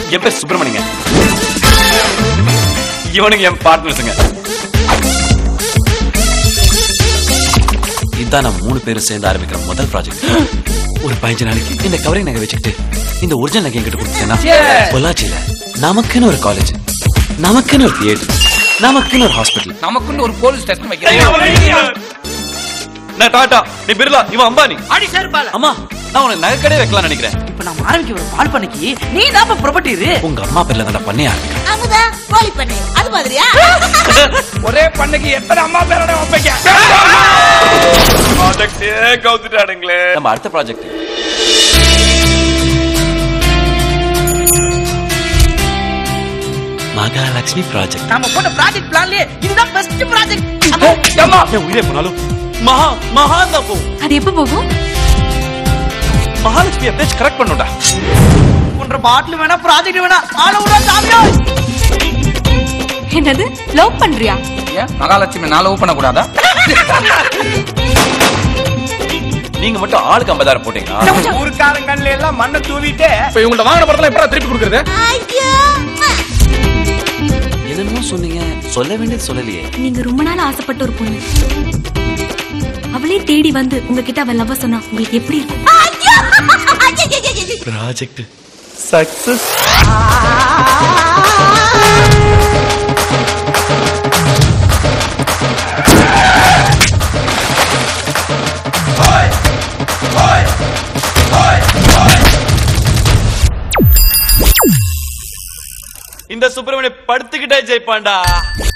என் பேர் சுப்பிரமணியங்க இவனுங்க என் பார்ட்னர்ஸுங்க இதான் நம்ம மூணு பேரும் சேர்ந்து ஆரம்பிக்கிற முதல் ப்ராஜெக்ட் ஒரு பதினஞ்சு நாளைக்கு இந்த கவரை நகை வச்சுக்கிட்டு இந்த ஒரிஜினல் நகை என்கிட்ட கொடுத்தேன்னா பொள்ளாச்சியில நமக்குன்னு ஒரு காலேஜ் நமக்குன்னு ஒரு தியேட்டர் நமக்குன்னு ஒரு ஹாஸ்பிட்டல் நமக்குன்னு ஒரு போலீஸ் ஸ்டேஷன் வைக்கிறேன் நான் டாடா நீ பிர்லா இவன் அம்பானி அடி சார் அம்மா நான் உனக்கு நகை கடை வைக்கலாம் நினைக்கிறேன் இப்ப நம்ம ஆரம்பிக்க ஒரு பால் பண்ணைக்கு நீ தான் ப்ரொபர்ட்டி உங்க அம்மா பேர்ல தான் பண்ணே ஆரம்பிக்கிறேன் அமுதா கோழி பண்ணு அது மாதிரியா ஒரே பண்ணைக்கு எத்தனை அம்மா பேரோட வைப்பீங்க ப்ராஜெக்டே கவுத்துட்டானுங்களே நம்ம அடுத்த ப்ராஜெக்ட் மகாலட்சுமி ப்ராஜெக்ட் நாம போட்ட ப்ராஜெக்ட் பிளான்லயே இதுதான் பெஸ்ட் ப்ராஜெக்ட் ஏம்மா என் உயிரே போனாலும் மகா மகா தான் போகும் அது எப்ப போகும் மகாலட்சுமி பேச்சு கரெக்ட் பண்ணுடா ஒன்ற பாட்டில் வேணா ப்ராஜெக்ட் வேணா ஆள விட சாமியோ என்னது லவ் பண்றியா ஏன் மகாலட்சுமி நான் லவ் பண்ணக்கூடாதா நீங்க மட்டும் ஆளுக்கு ஐம்பதாயிரம் போட்டீங்கன்னா ஊருக்காரங்கள்ல எல்லாம் மண்ணை தூவிட்டு இப்ப இவங்கள்ட்ட வாங்கின படத்துல எப்படா திருப்பி கொடுக்குறது ஐயோ என்னமோ சொன்னீங்க சொல்ல வேண்டியது சொல்லலையே நீங்க ரொம்ப நாள் ஆசைப்பட்ட ஒரு பொண்ணு அவளே தேடி வந்து உங்ககிட்ட அவ லவ் சொன்னா உங்களுக்கு எப்படி இருக்கும் ஐயோ ஐயையையையைய. ப்ராஜெக்ட் சக்சஸ் இந்த சுப்பிரமணிய படுத்துக்கிட்டே ஜெயிப்பான்டா